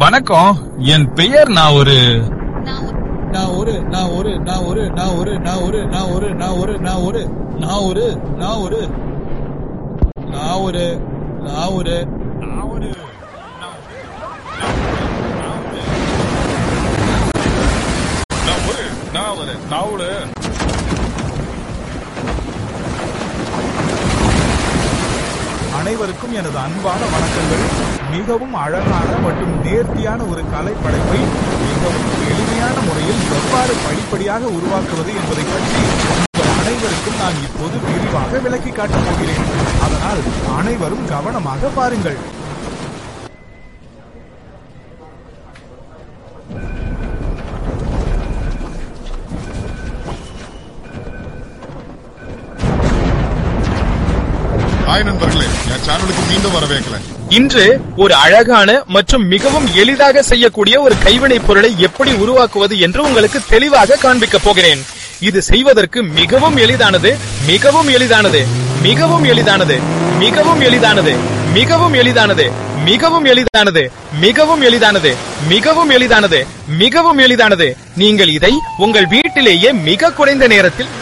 வணக்கம் என் பெயர் நான் ஒரு நான் ஒரு நான் ஒரு நான் ஒரு நான் ஒரு நான் ஒரு நான் ஒரு நான் ஒரு நான் ஒரு நான் ஒரு நான் ஒரு நான் ஒரு நான் ஒரு நான் ஒரு நான் ஒரு நான் ஒரு நான் ஒரு அனைவருக்கும் எனது அன்பான வணக்கங்கள் மிகவும் அழகான மற்றும் நேர்த்தியான ஒரு கலைப்படைப்பை மிகவும் எளிமையான முறையில் எவ்வாறு படிப்படியாக உருவாக்குவது என்பதை பற்றி உங்கள் அனைவருக்கும் நான் இப்போது விரிவாக விளக்கி காட்டப் போகிறேன் அதனால் அனைவரும் கவனமாக பாருங்கள் ஹாய் நண்பர்களே என் சேனலுக்கு மீண்டும் வரவேற்கிறேன் இன்று ஒரு அழகான மற்றும் மிகவும் எளிதாக செய்யக்கூடிய ஒரு கைவினைப் பொருளை எப்படி உருவாக்குவது என்று உங்களுக்கு தெளிவாக காண்பிக்கப் போகிறேன் இது செய்வதற்கு மிகவும் எளிதானது மிகவும் எளிதானது மிகவும் எளிதானது மிகவும் எளிதானது மிகவும் எளிதானது மிகவும் எளிதானது மிகவும் எளிதானது மிகவும் எளிதானது மிகவும் எளிதானது நீங்கள் இதை உங்கள் வீட்டிலேயே மிக குறைந்த நேரத்தில்